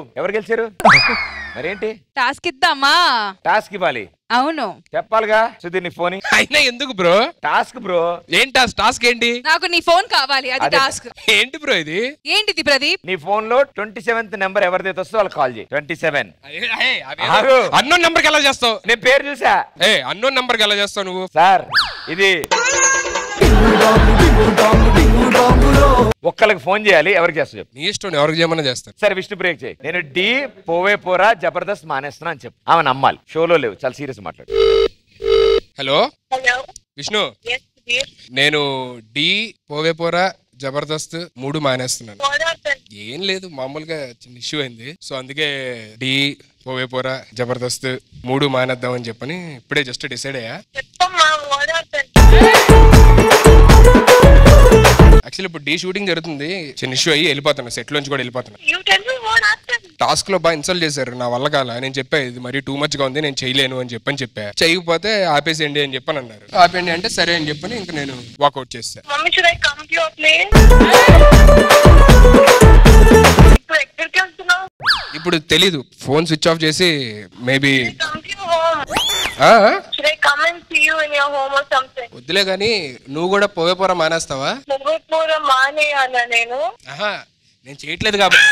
ఎవరు గెలిచారు మరేంటి టాస్క్ ఇద్దామా టాస్క్ ఇవ్వాలి అవును చెప్పాలిగా సుధీర్ నీ ఫోన్ అయినా ఎందుకు బ్రో టాస్క్ బ్రో ఏం టాస్క్ టాస్క్ ఏంటి నాకు నీ ఫోన్ కావాలి అది అదే. టాస్క్ ఏంటి బ్రో ఇది ఏంటిది ప్రదీప్ నీ ఫోన్ లో ట్వంటీ సెవెంత్ నెంబర్ ఎవరిదైతే వస్తుందో వాళ్ళకి కాల్ చేయి ట్వంటీ సెవెన్ ఆగు. అన్నోన్ నంబర్ కి ఎలా చేస్తావు నేను పేరు చూసా ఏ అన్నోన్ నంబర్ కి ఎలా చేస్తావు నువ్వు సార్ ఇది ఒక్కళ్ళకి ఫోన్ చేయాలి ఎవరికి చేస్తా చెప్పు నీ ఇష్టం ఎవరికి చేయమన్నా చేస్తాను సరే విష్ణు బ్రేక్ చేయి నేను డి పోవే పోరా జబర్దస్త్ మానేస్తున్నా అని చెప్పు ఆమె నమ్మాలి షోలో లేవు చాలా సీరియస్ మాట్లాడు hello hello Vishnu yes Sudheer నేను డి పోవే పోరా జబర్దస్త్ మూడు మానేస్తున్నాను వాట్ హ్యాపెన్ ఏం లేదు మామూలుగా చిన్న ఇష్యూ అయింది సో అందుకే డి పోవే పోరా జబర్దస్త్ మూడు మానేద్దాం అని చెప్పని ఇప్పుడే జస్ట్ డిసైడ్ అయ్యా చెప్పమ్మా వాట్ హ్యాపెన్ యాక్చువల్లీ ఇప్పుడు డి షూటింగ్ జరుగుతుంది చిన్న ఇష్యూ అయ్యి వెళ్ళిపోతాను సెట్ లోంచి కూడా వెళ్ళిపోతాను you tell me what happen task లో బాగా ఇన్సల్ట్ చేశారు నా వల్ల కాల నేను చెప్పా ఇది మరీ టూ మచ్ గా ఉంది నేను చేయలేను అని చెప్పని చెప్పా చేయకపోతే ఆపేసేయండి అని చెప్పని అన్నారు ఆపేయండి అంటే సరే అని చెప్పని ఇంకా నేను వాకౌట్ చేస్తా mummy should I come to your place ఇప్పుడు ఎక్కడికి వెళ్తున్నావు ఇప్పుడు తెలీదు ఫోన్ స్విచ్ ఆఫ్ చేసి maybe come to your home should I come and see you in your home or something వద్దులే కానీ నువ్వు కూడా పోవే పోరా మానేస్తావా ముగ్గురు మానేయాలా నేను ఆహా నేను చేయట్లేదు కాబట్టి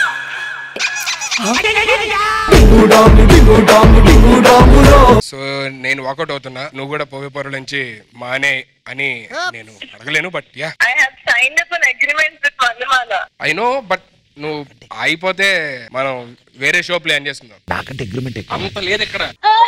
సో నేను వాకౌట్ అవుతున్నా నువ్వు కూడా పోవే పోర నుంచి మానే అని నేను అడగలేను but ya I have signed up an agreement with వల్లమాల ఐ నో బట్ నువ్వు అయిపోతే మనం వేరే షో ప్లాన్ చేసుకుందాం నాకంటే అగ్రిమెంట్ అంత లేదు ఇక్కడ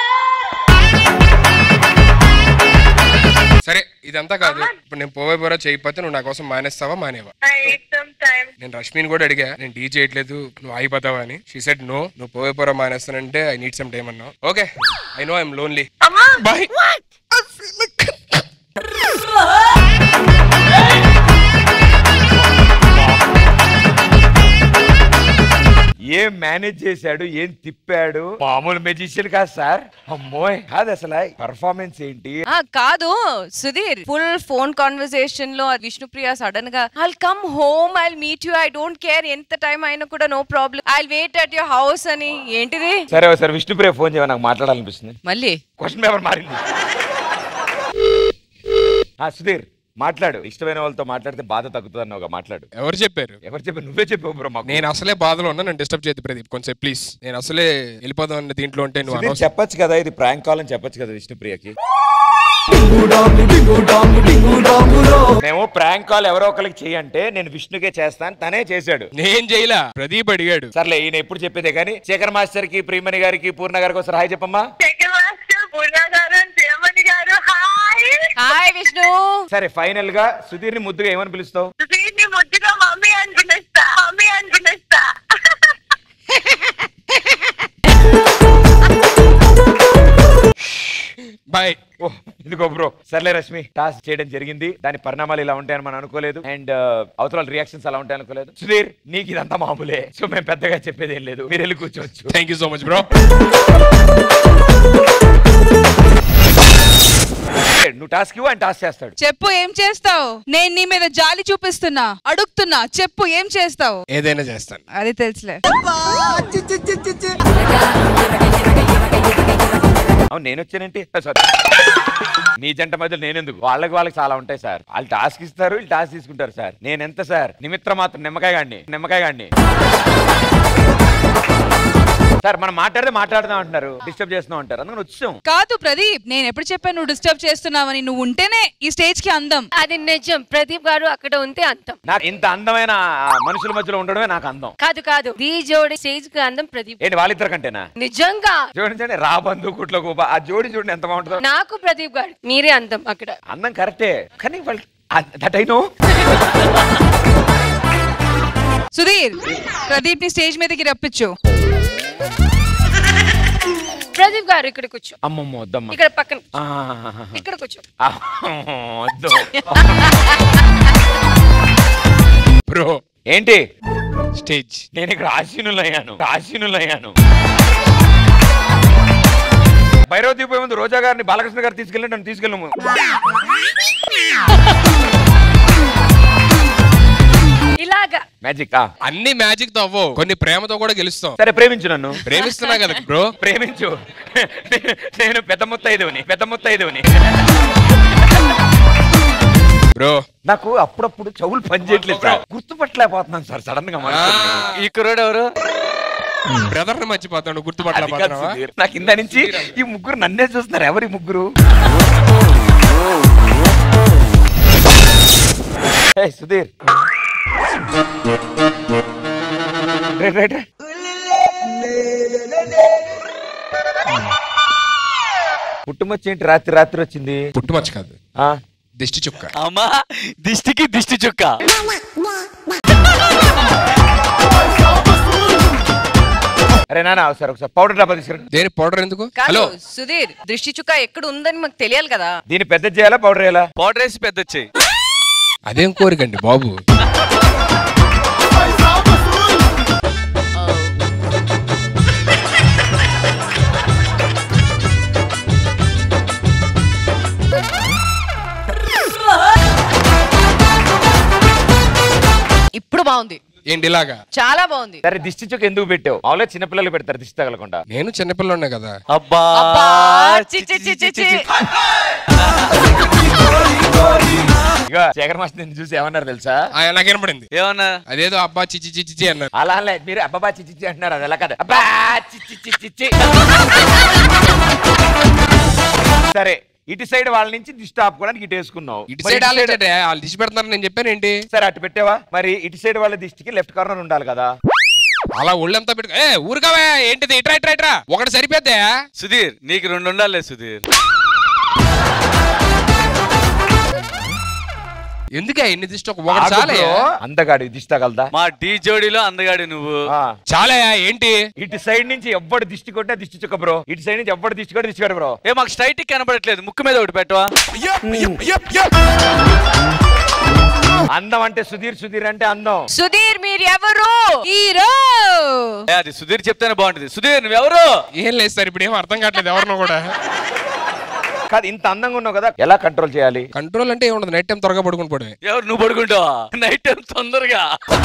సరే ఇదంతా కాదు ఇప్పుడు నేను పోవే పోరా చేయకపోతే నువ్వు నా కోసం మానేస్తావా మానేవా ఐ నీడ్ సమ్ టైం నేను రష్మిని కూడా అడిగా నేను డీ చేయట్లేదు నువ్వు అయిపోతావా అని షీ సెడ్ నో నువ్వు పోవే పోరా మానేస్తానంటే ఐ నీడ్ సమ్ టైం అన్నావు okay I know I'm lonely అమ్మా బాయ్ ఏం మేనేజ్ చేశాడు ఏం తిప్పాడు మామూలు మెజిషియన్ కాదు సార్ అమ్మోయ్ కాదు అసలు పర్ఫార్మెన్స్ ఏంటి ఆ కాదు సుధీర్ ఫుల్ ఫోన్ కాన్వర్సేషన్ లో విష్ణుప్రియ సడన్ గా I come home I meet you I don't care ఎంత టైం అయినా కూడా no problem I wait at your house అని ఏంటిది సరే ఒకసారి విష్ణుప్రియ ఫోన్ చేయమని నాకు మాట్లాడాలనిపిస్తుంది మళ్ళీ క్వశ్చన్ పేపర్ మారింది ఆ, సుధీర్ మాట్లాడు ఇష్టమైన వాళ్ళతో మాట్లాడితే బాధ తగ్గుతుంది అన్నావుగా మాట్లాడు ఎవరు చెప్పారు ఎవరు చెప్పి నువ్వే చెప్పావు బ్రో మాకు నేను అసలే బాధలో ఉన్నా నన్ను డిస్టర్బ్ చేయదు ప్రదీప్ కొంచెం ప్లీజ్ నేను అసలే వెళ్ళిపోదాం అన్న దీంట్లో ఉంటే నువ్వు సుధీర్ అనవసరం చెప్పొచ్చు కదా ఇది ప్రాంక్ కాల్ అని చెప్పొచ్చు కదా విష్ణుప్రియకి మేము ప్రాంక్ కాల్ ఎవరో ఒకరికి చేయంటే నేను విష్ణుకే చేస్తాను తనే చేశాడు నేను చేయలా ప్రదీప్ అడిగాడు సర్లే ఈయన ఎప్పుడు చెప్పేదే కానీ శేఖర్ మాస్టర్ కి ప్రియమణి గారికి పూర్ణ గారికి ఒకసారి హాయ్ చెప్పమ్మా సెకండ్ మాస్టర్ పూర్ణ గారు జయమణి గారు హాయ్ హాయ్ విష్ణు సరే ఫైనల్ గా సుధీర్ ని ముద్దుగా ఏమని పిలుస్తావు సుధీర్ని ముద్దుగా మమ్మీ అని పిలుస్తా మమ్మీ అని పిలుస్తా బాయ్ ఓ ఇదిగో బ్రో సర్లే రష్మి టాస్క్ చేయడం జరిగింది దాని పరిణామాలు ఇలా ఉంటాయని మనం అనుకోలేదు అండ్ అవతల రియాక్షన్స్ అలా ఉంటాయి అనుకోలేదు సుధీర్ నీకు ఇదంతా మామూలే సో మేము పెద్దగా చెప్పేది ఏం లేదు మీరు వెళ్ళి కూర్చోవచ్చు thank you so much bro నువ్వు టాస్క్ ఇవ్వు ఆయన టాస్క్ చేస్తాడు చెప్పు ఏం చేస్తావు నేను నీ మీద జాలి చూపిస్తున్నా అడుగుతున్నా చెప్పు ఏం చేస్తావు ఏదైనా చేస్తాను అది తెలుసులే అవును నేను వచ్చానంటే సారీ మీ జంట మధ్యలో నేనెందుకు వాళ్ళకి వాళ్ళకి చాలా ఉంటాయి సార్ వాళ్ళు టాస్క్ ఇస్తారు వీళ్ళు టాస్క్ తీసుకుంటారు సార్ నేను ఎంత సార్ నిమిత్రం మాత్రం నిమ్మకాయ గాండి నిమ్మకాయ గాండి సార్ మనం మాట్లాడితే మాట్లాడదాం అంటున్నారు డిస్టర్బ్ చేస్తున్నాం అంటారు అందుకని వచ్చాం కాదు ప్రదీప్ నేను ఎప్పుడు చెప్పాను నువ్వు డిస్టర్బ్ చేస్తున్నావని నువ్వు ఉంటేనే ఈ స్టేజ్ కి అందం అది నిజం ప్రదీప్ గారు అక్కడ ఉంటే అంతం నాకు ఇంత అందమైన ఆ, మనుషుల మధ్యలో ఉండడమే నాకు అందం కాదు కాదు ఈ జోడి స్టేజ్ కి అందం ప్రదీప్ ఏంటి వాళ్ళిద్దరు కంటేనా నిజంగా చూడండి చూడండి రా బంధు కుట్లో గోప ఆ జోడి చూడండి ఎంత బాగుంటుందో నాకు ప్రదీప్ గారు మీరే అందం అక్కడ అందం కరెక్టే కానీ వాళ్ళు that I know Sudheer Pradeep ని స్టేజ్ మీదకి రప్పించు ప్రదీప్ గారు ఇక్కడ కూర్చో అమ్మమ్మ వద్దమ్మ ఇక్కడ పక్కన కూర్చో. ఆ, ఇక్కడ కూర్చో ఆ, వద్దు బ్రో ఏంటి స్టేజ్ నేను ఇక్కడ ఆశీనులయ్యాను ఆశీనులయ్యాను భైరవ దీపం ముందు రోజా గారిని బాలకృష్ణ గారు తీసుకెళ్ళి నన్ను తీసుకెళ్ళము ఇలాగా మ్యాజిక్ ఆ అన్ని మ్యాజిక్ తో అవ్వవు కొన్ని ప్రేమతో కూడా గెలుస్తాం సరే ప్రేమించు నన్ను ప్రేమిస్తున్నా కదా బ్రో ప్రేమించు నేను పెద్ద ముత్తైదువుని పెద్ద ముత్తైదువుని బ్రో నాకు అప్పుడప్పుడు చెవులు పనిచేయట్లేదు సార్ గుర్తుపట్టలేకపోతున్నాను సార్ సడన్ గా మనుషుల్ని. ఈ కుర్రాడు ఎవరు బ్రదర్ ని మర్చిపోతాడు అది కాదు గుర్తుపట్టలేకపోతున్నావా సుధీర్. నాకు ఇంత నుంచి ఈ ముగ్గురు నన్నే చూస్తున్నారు ఎవరి ముగ్గురు ఏయ్, సుధీర్ రైట్ రైట్ రైట్. పుట్టుమచ్చ ఏంటి రాత్రి రాత్రి వచ్చింది పుట్టుమచ్చ కాదు ఆ దిష్టి చుక్క అమ్మా దిష్టికి దిష్టి చుక్క అరే నాన్న ఒకసారి ఒకసారి పౌడర్ డబ్బా తీసుకురండి దేని పౌడర్ ఎందుకు కాదు హలో సుధీర్ దృష్టి చుక్క ఎక్కడ ఉందని మాకు తెలియాలి కదా దీన్ని పెద్ద చేయాలా పౌడర్ వేయాలా పౌడర్ వేసి పెద్ద వచ్చాయి అదేం కోరికండి బాబు ఇప్పుడు బాగుంది ఏంటి ఇలాగా చాలా బాగుంది సరే దిష్టి చుక్క ఎందుకు పెట్టావు మామూలుగా చిన్నపిల్లలు పెడతారు దిష్టి తగలకుండా నేను చిన్నపిల్లనే కదా అబ్బా అబ్బా చి చి చి చి చి. ఇక శేఖర్ మాస్టర్ నిన్ను చూసి ఏమన్నారు తెలుసా ఆయన నాకు వినపడింది ఏమన్నా అదేదో అబ్బా చిచ్చి చిచ్చి చి అన్నారు అలా అనలే మీరు అబ్బాబా చిచ్చి అంటున్నారు అది ఎలా కదా అబ్బా చిచ్చి చిచ్చి చి. సరే ఇటు సైడ్ వాళ్ళ నుంచి దిష్టి ఆపుకోవడానికి ఇటు వేసుకున్నావు ఇటు మరి సైడ్ ఆలోచంటే వాళ్ళు దిష్టి పెడతారని నేను చెప్పాను ఏంటి సరే అటు పెట్టావా మరి ఇటు సైడ్ వాళ్ళ దిష్టికి లెఫ్ట్ కార్నర్ ఉండాలి కదా అలా ఒళ్ళంతా పెట్టు ఏ ఊరుకావే ఏంటిది ఇట్రా ఇట్రా ఇట్రా ఒకటి సరిపోద్దా సుధీర్ నీకు రెండు ఉండాలి సుధీర్ ఎందుకే ఎన్ని దిష్టి ఒక ఒకటి ఆగు చాలే bro. అందగాడి దిష్టి తగలదా మా ఢీ జోడీలో అందగాడి నువ్వు ఆ. చాలే ఏంటి ఇటు సైడ్ నుంచి ఎవ్వడు దిష్టి కొట్టినా దిష్టి చుక్క బ్రో ఇటు సైడ్ నుంచి ఎవ్వడు దిష్టి కొట్టి దిష్టి కొట్ట బ్రో ఏ మాకు స్ట్రైట్ కనబడట్లేదు ముక్కు మీద ఒకటి పెట్టవా అందం అంటే సుధీర్ సుధీర్ అంటే అందం సుధీర్ మీరు ఎవరు హీరో ఏ, అది సుధీర్ చెప్తేనే బాగుంటుంది సుధీర్ నువ్వెవరు ఏం లేదు సార్ ఇప్పుడు ఏం అర్థం కావట్లేదు ఎవరినో కూడా కాదు ఇంత అందంగా ఉన్నావు కదా ఎలా కంట్రోల్ చేయాలి కంట్రోల్ అంటే ఏముండదు నైట్ టైం త్వరగా పడుకుని పోవడమే ఎవరు నువ్వు పడుకుంటావా నైట్ టైం తొందరగా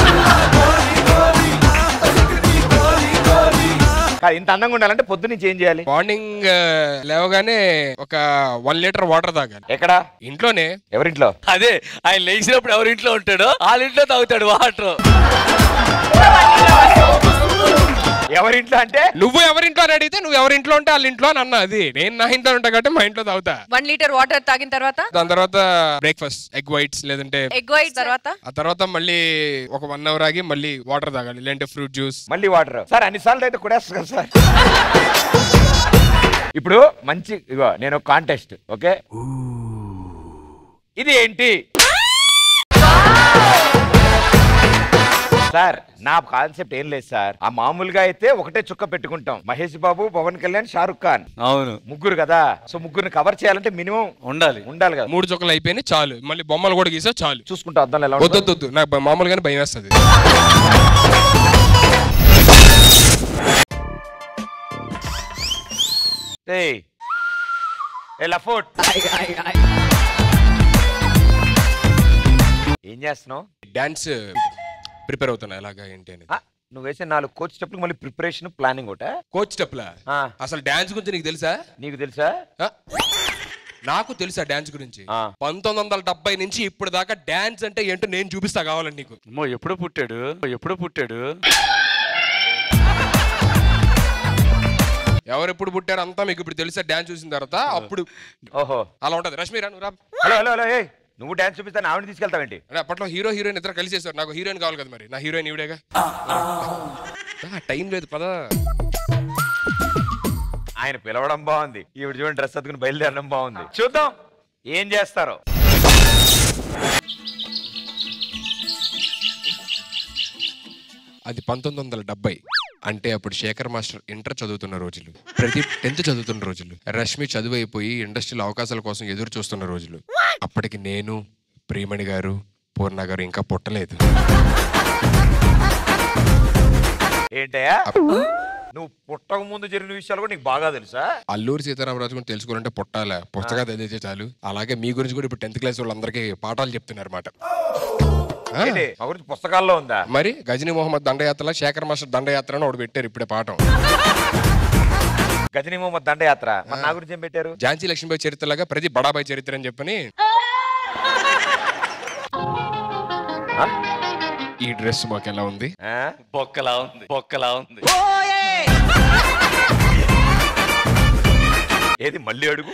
కాదు ఇంత అందంగా ఉండాలంటే పొద్దు నుంచి ఏం చేయాలి మార్నింగ్ లేవగానే ఒక వన్ లీటర్ వాటర్ తాగాలి ఎక్కడ ఇంట్లోనే ఎవరింట్లో అదే ఆయన లేచినప్పుడు ఎవరి ఇంట్లో ఉంటాడో వాళ్ళ ఇంట్లో తాగుతాడు వాటర్ ఎవరింట్లో అంటే నువ్వు ఎవరింట్లో అని అడిగితే నువ్వు ఎవరింట్లో ఉంటే వాళ్ళ ఇంట్లో అని అన్నా అది నేను నా ఇంట్లో ఉంటా కాబట్టి మా ఇంట్లో తాగుతా వన్ లీటర్ వాటర్ తాగిన తర్వాత దాని తర్వాత బ్రేక్ఫాస్ట్ ఎగ్ వైట్స్ లేదంటే ఎగ్ వైట్ తర్వాత ఆ తర్వాత మళ్ళీ ఒక వన్ అవర్ ఆగి మళ్ళీ వాటర్ తాగాలి లేదంటే ఫ్రూట్ జ్యూస్ మళ్ళీ వాటర్ సార్ అన్ని సార్లు అయితే కొడేస్తుంది కదా సార్ ఇప్పుడు మంచి ఇగో నేను కాంటెస్ట్ ఓకే ఇది ఏంటి సార్ నా కాన్సెప్ట్ ఏం లేదు సార్ ఆ మామూలుగా అయితే ఒకటే చుక్క పెట్టుకుంటాం మహేష్ బాబు పవన్ కళ్యాణ్ షారుఖ్ ఖాన్ అవును ముగ్గురు కదా సో ముగ్గురిని కవర్ చేయాలంటే మినిమం ఉండాలి ఉండాలి కదా మూడు చుక్కలు అయిపోయినాయి చాలు మళ్ళీ బొమ్మలు కూడా గీసా చాలు చూసుకుంటా అర్థం ఎలా వద్దు ఉంటుందో. వద్దు, వద్దు నాకు భ- మామూలుగానే భయం వేస్తుంది ఏయ్ ఏ లఫోట్ ఏం చేస్తున్నావు డాన్స్ ప్రిపేర్ అవుతున్నా ఎలాగా ఏంటి అనేది ఆ, నువ్వు వేసే నాలుగు కోచ్ స్టెప్లు మళ్ళీ ప్రిపరేషన్ ప్లానింగ్ ఒకట కోచ్ స్టెప్లా ఆ. అసలు డాన్స్ గురించి నీకు తెలుసా నీకు తెలుసా ఆ? నాకు తెలుసా డాన్స్ గురించి ఆ. పంతొమ్మిది వందల డెబ్బై నుంచి ఇప్పుడు దాకా డాన్స్ అంటే ఏంటో నేను చూపిస్తా కావాలండి నీకు అమ్మో ఎప్పుడు పుట్టాడు ఎప్పుడు పుట్టాడు ఎవరు ఎప్పుడు పుట్టారు అంతా మీకు ఇప్పుడు తెలుసా డాన్స్ చూసిన తర్వాత అప్పుడు ఓహో అలా ఉంటది రష్మి రా నువ్వు రా హలో హలో హలో ఏయ్ నువ్వు డాన్స్ చూపిస్తాను ఆవిడ తీసుకెళ్తావేంటి అంటే అప్పట్లో హీరో హీరోయిన్ ఇద్దరు కలిసి చేస్తారు నాకు హీరోయిన్ కావాలి కదా మరి నా హీరోయిన్ ఈవిడేగా ఆ, టైం లేదు పదా ఆయన పిలవడం బాగుంది ఈవిడ చూడండి డ్రెస్ అతుకుని బయలుదేరడం బాగుంది చూద్దాం ఏం చేస్తారో అది పంతొమ్మిది వందల డెబ్బై అంటే అప్పుడు శేఖర్ మాస్టర్ ఇంటర్ చదువుతున్న రోజులు ప్రదీప్ టెన్త్ చదువుతున్న రోజులు రష్మి చదువు అయిపోయి ఇండస్ట్రీలో అవకాశాల కోసం ఎదురు చూస్తున్న రోజులు అప్పటికి నేను ప్రియమణి గారు పూర్ణ గారు ఇంకా పుట్టలేదు ఏంటయ్యా నువ్వు పుట్టక ముందు జరిగిన విషయాలు కూడా నీకు బాగా తెలుసా అల్లూరి సీతారామరాజు గురించి తెలుసుకోవాలంటే పుట్టాలా పుస్తకాలు చదివితే చాలు అలాగే మీ గురించి కూడా ఇప్పుడు టెన్త్ క్లాస్ వాళ్ళందరికీ పాఠాలు చెప్తున్నారు అనమాట ఆ. ఏంటి మా గురించి పుస్తకాల్లో ఉందా మరి గజనీ మొహమ్మద్ దండయాత్రలో శేఖర్ మాస్టర్ దండయాత్ర అని ఒకటి పెట్టారు ఇప్పుడే పాఠం గజనీ మొహమ్మద్ దండయాత్ర మరి నా గురించి ఏం పెట్టారు ఝాన్సీ లక్ష్మీబాయి చరిత్రలాగా ప్రతి బడాబాయి చరిత్ర అని చెప్పని ఆ? ఈ డ్రెస్ మాకు ఎలా ఉంది ఆ? బొక్కలా ఉంది బొక్కలా ఉంది ఏది మళ్ళీ అడుగు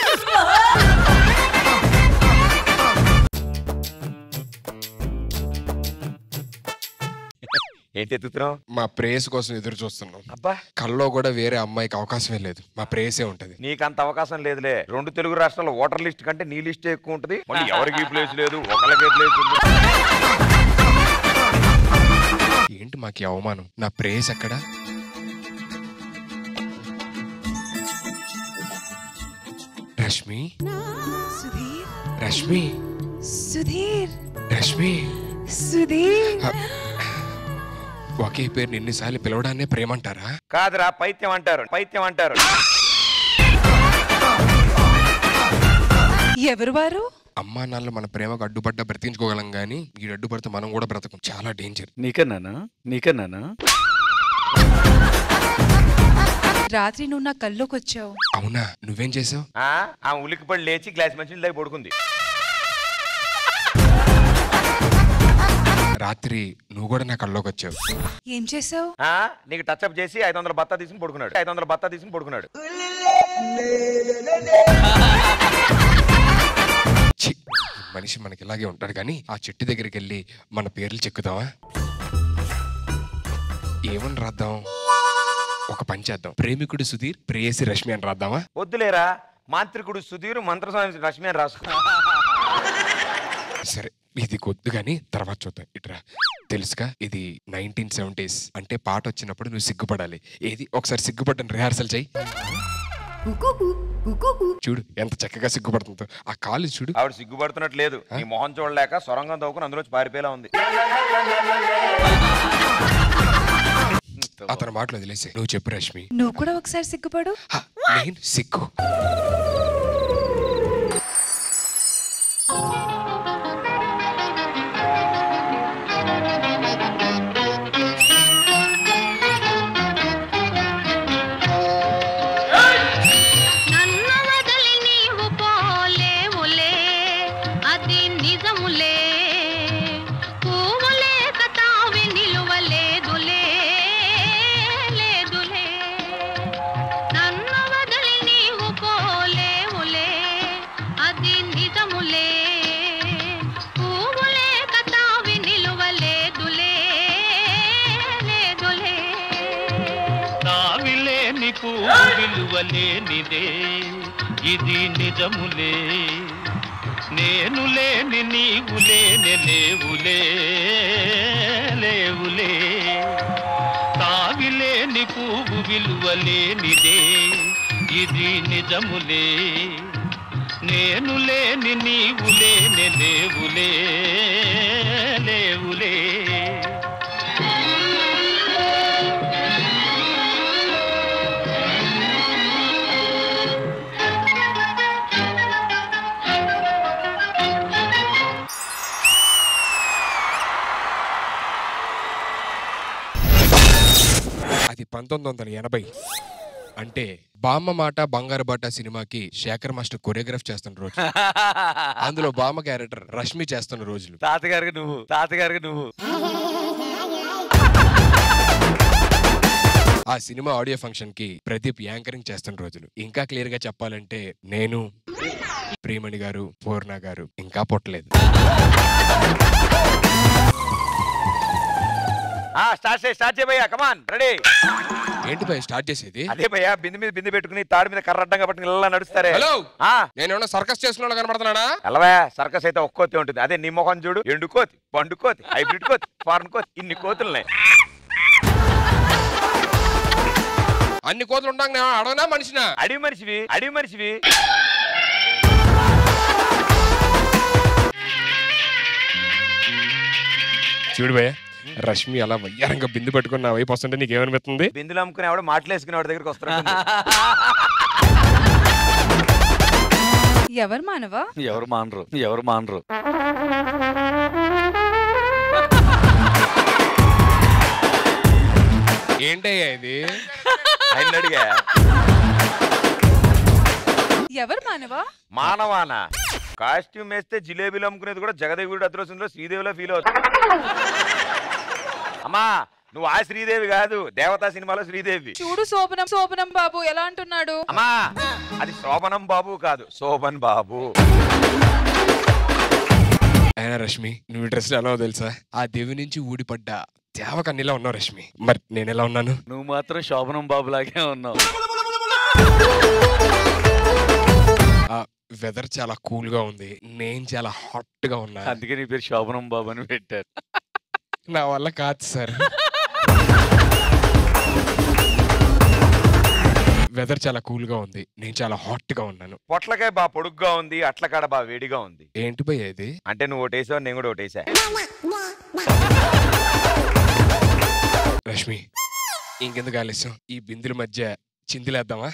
ఏంటి ఎత్తుతున్నావు మా ప్రేయస్ కోసం ఎదురు చూస్తున్నాం అబ్బా కల్లో కూడా వేరే అమ్మాయికి అవకాశమే లేదు మా ప్రేయసే ఉంటది నీకు అంత అవకాశం లేదులే రెండు తెలుగు రాష్ట్రాల్లో ఓటర్ లిస్ట్ కంటే నీ లిస్ట్ ఎక్కువ ఉంటది మళ్ళీ ఎవరికి ప్లేస్ లేదు ఒకళ్ళకే ప్లేస్ ఉంది ఏంటి మాకు ఈ అవమానం నా ప్రేయస్ ఎక్కడ రష్మి సుధీర్ రష్మి సుధీర్ రష్మి సుధీర్ ఒకే పేరుని ఎన్నిసార్లు పిలవడాన్నే ప్రేమంటారా కాదురా పైత్యం అంటారు పైత్యం అంటారు ఎవరు వారు అమ్మా నాన్నలు మన ప్రేమకు అడ్డుపడ్డా బ్రతికించుకోగలం గానీ ఈ అడ్డుపడితే మనం కూడా బ్రతకం చాలా డేంజర్ నీకన్నానా నీకన్నానా రాత్రి నువ్వు నా కల్లోకి వచ్చావు అవునా నువ్వేం చేసావు ఆ ఆ ఉలికిపడి లేచి గ్లాస్ మంచి దగ్గర పడుకుంది రాత్రి నువ్వు కూడా నా కళ్ళలోకి వచ్చావు ఏం చేసావు ఆ నీకు టచ్ అప్ చేసి ఐదు వందల బత్తా తీసుకుని పడుకున్నాడు ఐదు వందల బత్తా తీసుకుని పడుకున్నాడు ఛీ, ఈ మనిషి మనకి ఇలాగే ఉంటాడు కానీ ఆ చెట్టు దగ్గరికి వెళ్ళి మన పేర్లు చెక్కుదామా ఏమని రాద్దాం ఒక పని చేద్దాం ప్రేమికుడు సుధీర్ ప్రేయసి రష్మి అని రాద్దామా వద్దులేరా మాంత్రికుడు సుధీర్ మంత్రస్వామి రశ్మి అని రాసుకో సరే ఇది కొద్దు కానీ తర్వాత చూద్దాం ఇట్రా తెలుసుగా ఇది నైన్టీన్ సెవెంటీస్ అంటే పాట వచ్చినప్పుడు నువ్వు సిగ్గుపడాలి ఏది ఒకసారి సిగ్గుపడ్డని రిహార్సల్ చెయ్యి చూడు ఎంత చక్కగా సిగ్గుపడుతుందో ఆ కాలు చూడు ఆవిడ సిగ్గుపడుతున్నట్టు లేదు నీ మొహం చూడలేక సొరంగం తవ్వుకుని అందులోంచి పారిపోయేలా ఉంది అతని మాటలు వదిలేసి నువ్వు చెప్పు రష్మి నువ్వు కూడా ఒకసారి సిగ్గుపడు హ, నేను సిగ్గు నన్ను వదిలి నీవు పోలేవులే అది నిజములే పువ్వులే కతావి నిలువలేదులే లేదులే నన్ను వదిలి నీవు పోలేవులే అది నిజములే పువ్వులే కతావి నిలువలేదులే లేదులే తావిలేని పువ్వు విలువలేనిదే ఇది నిజములే నేను లేని నీవు లేని లేవులే లేవులే తావిలేని పువ్వు విలువలేనిదే ఇది నిజములే నేను లేని నీవు లేని లేవులే లేవులే అది పంతొమ్మిది వందల ఎనభై అంటే బామ్మ మాట బంగారు బాట సినిమాకి శేఖర్ మాస్టర్ కొరియోగ్రాఫ్ చేస్తున్న రోజు అందులో బామ్మ క్యారెక్టర్ రష్మి చేస్తున్న రోజులు తాతగారికి నువ్వు తాతగారికి నువ్వు ఆ సినిమా ఆడియో ఫంక్షన్ కి ప్రదీప్ యాంకరింగ్ చేస్తున్న రోజులు ఇంకా క్లియర్ గా చెప్పాలంటే నేను ప్రియమణి గారు పూర్ణ గారు ఇంకా పుట్టలేదు ఆ స్టార్ట్ చేయి స్టార్ట్ చేయ భయ్యా కమాన్ రెడీ ఏంటి భయ్ స్టార్ట్ చేసేది అదే భయ్యా బింది మీద బింది పెట్టుకుని తాడు మీద కర్ర అడ్డంగా పట్టుకుని ఇలా నడుస్తారే హలో ఆ నేను ఏమన్నా సర్కస్ చేసిన కనబడుతున్నాడా ఎలవా సర్కస్ అయితే ఒక్క కోతి ఉంటుంది అదే నీ మొహం చూడు ఎండు కోతి పండు కోతి హైబ్రిడ్ కోతి ఫారెన్ కోతి ఇన్ని కోతులున్నాయి అన్ని కోతులు ఉంటాం అడవనా మనిషినా అడివి మనిషివి అడివి మనిషివి చూడు భయ్య రష్మి అలా వయ్యారంగా బిందు పెట్టుకుని నా వైపు వస్తుంటే నీకేమనిపిస్తుంది బిందులు అమ్ముకునే ఆవిడ మాటలు వేసుకునే వాడి దగ్గరికి వస్తున్నాడు ఎవరు మానవా ఎవరు మానరు ఎవరు మానరు ఏంటయ్యా ఇది ఆయన అడిగా ఎవరు మానవా మానవాన కాస్ట్యూమ్ వేస్తే జిలేబీలు అమ్ముకునేది కూడా జగదేవుడు అద్రోసంలో శ్రీదేవిలో ఫీల్ అవుతుంది అమ్మా నువ్వు ఆ శ్రీదేవి కాదు దేవతా సినిమాలో శ్రీదేవి చూడు శోభనం శోభనం బాబు ఎలా అంటున్నాడు అమ్మా అది శోభనం బాబు కాదు శోభన్ బాబు అయినా రష్మి నువ్వు డ్రెస్ ఎలా తెలుసా ఆ దేవి నుంచి ఊడిపడ్డ దేవ కన్నీలా ఉన్నావు రష్మి మరి నేను ఎలా ఉన్నాను నువ్వు మాత్రం శోభనం బాబు లాగే ఉన్నావు ఆ వెదర్ చాలా కూల్ గా ఉంది నేను చాలా హాట్ గా ఉన్నా అందుకే నీ పేరు శోభనం బాబు అని పెట్టారు నా వల్ల కాదు సార్ వెదర్ చాలా కూల్ గా ఉంది నేను చాలా హాట్ గా ఉన్నాను పొట్లకాయ బా పొడుగ్గా ఉంది అట్లకాడ బా వేడిగా ఉంది ఏంటి భయ్య ఇది అంటే నువ్వు ఒకటేసావు నేను కూడా ఒకటేసా రష్మి ఇంకెందుకు ఆలస్యం ఈ బిందుల మధ్య చిందులేద్దామా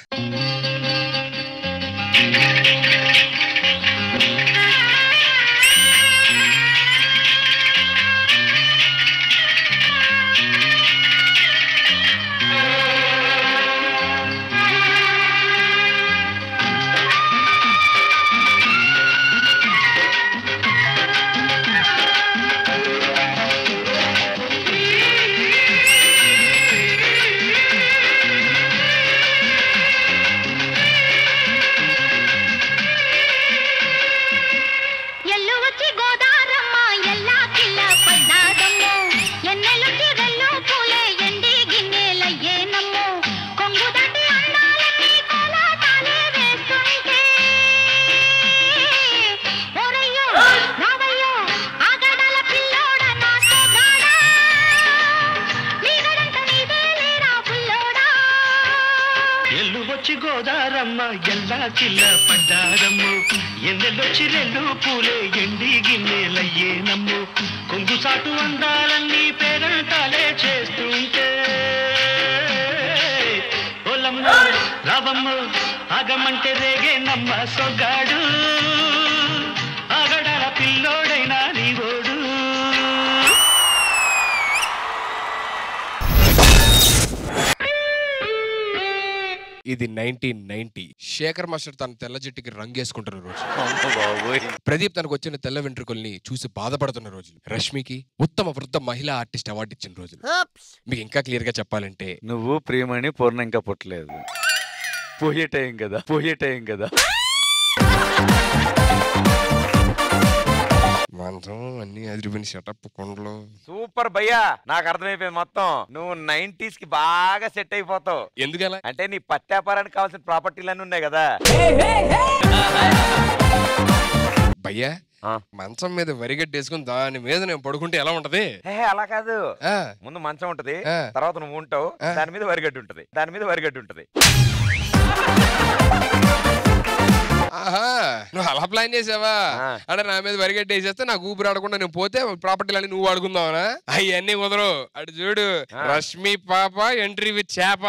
ఎల్లు వచ్చి గోదారమ్మ ఎల్లా కిల్ల పడ్డాదమ్మో ఎన్నెలుచి వెల్లు పూలే ఎండి గిన్నెలయ్యేనమ్మో కొంగు దాటి అందాలన్నీ కోలాటాలే వేస్తుంటే ఓరయ్యో రావయ్యో ఆగడాల పిల్లోడ నాతో గాడా నీగడంత నీదే లేరా పుల్లోడా ఎల్లు వచ్చి గోదారమ్మ ఎల్లా చిల్ల పడ్డారమ్ము ఎన్నెల్లొచ్చి రెండు పూలే ఎండి గిన్నెలయ్యేనమ్ము కొంగు సాటు అందాలన్నీ పేరంటాలే చేస్తుంటే ఓలమ్మ రావమ్మ ఆగమంటే రేగే నమ్మ సొగాడు ఆగడాల పిల్లోడైనా నీవోడు ఇది నైన్టీన్ నైన్టీ శేఖర్ మాస్టర్ తన తెల్ల జట్టుకి రంగేసుకుంటున్న రోజు అమ్మ బాబోయ్ ప్రదీప్ తనకు వచ్చిన తెల్ల వెంట్రుకల్ని చూసి బాధపడుతున్న రోజులు రష్మికి ఉత్తమ వృద్ధ మహిళా ఆర్టిస్ట్ అవార్డు ఇచ్చిన రోజులు మీకు ఇంకా క్లియర్ గా చెప్పాలంటే నువ్వు ప్రియమణి పూర్ణ ఇంకా పుట్టలేదు పోయే టైం కదా పోయే టైం కదా మంచం అన్ని అదిరిపోయిన సెటప్ కొండలు సూపర్ భయ్యా నాకు అర్థమైపోయింది మొత్తం నువ్వు నైన్టీస్ కి బాగా సెట్ అయిపోతావు ఎందుకలా అంటే నీ పత్యాపారానికి కావాల్సిన ప్రాపర్టీలన్నీ ఉన్నాయి కదా భయ్యా ఆ. మంచం మీద వరిగడ్డేసుకుని దాని మీద నేను పడుకుంటే ఎలా ఉంటది ఏ అలా కాదు ఆ, ముందు మంచం ఉంటది ఆ. తర్వాత నువ్వు ఉంటావు ఆ. దాని మీద వరిగడ్డి ఉంటది దాని మీద వరిగడ్డి ఉంటది ఆహా నువ్వు అలా ప్లాన్ చేసావా ఆ. అంటే నా మీద వరిగడ్డ వేసేస్తే నాకు ఊపిరి ఆడకుండా నేను పోతే ప్రాపర్టీలన్నీ నువ్వు ఆడుకుందావనా అవన్నీ కుదరు అటు చూడు ఆ. రష్మి పాప ఎంట్రీ విత్ చేప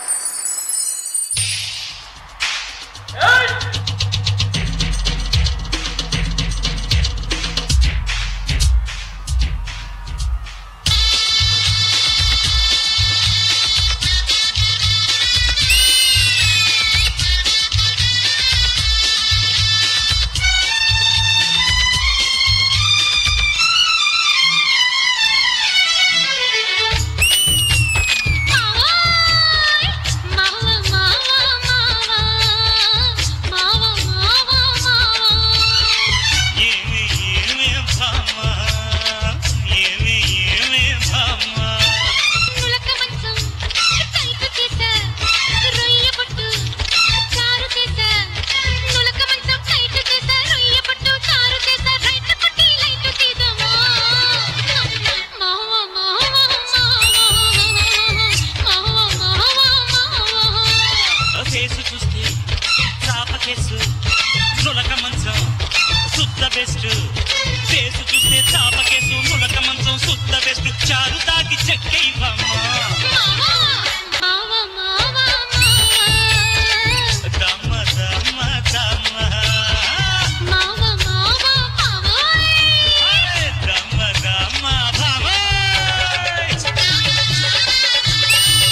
మావా మావా మావా మావా మావా మావా ఏమి ఏమి భామ ఏమి ఏమి భామ నులక మంచం కైపు చేసా రొయ్య పట్టు చారు చేసా నులక మంచం కైపు చేసా రొయ్య పట్టు చారు చేసా రైట్ పట్టి లైట్ తీదమా మావా మావా మావా మావా మావా మావా ఫేసు చూస్తే చాప కేసు నులక మంచం శుద్ధ బెస్ట్ ఫేసు చూస్తే చాప కేసు నులక మంచం శుద్ధ బెస్ట్ చారు తాకి చెక్కైవమ్మా మావా మావా మావా దమ్మ దమ్మ దమ్మ మావా మావా మావా దమ్మ దమ్మ భామ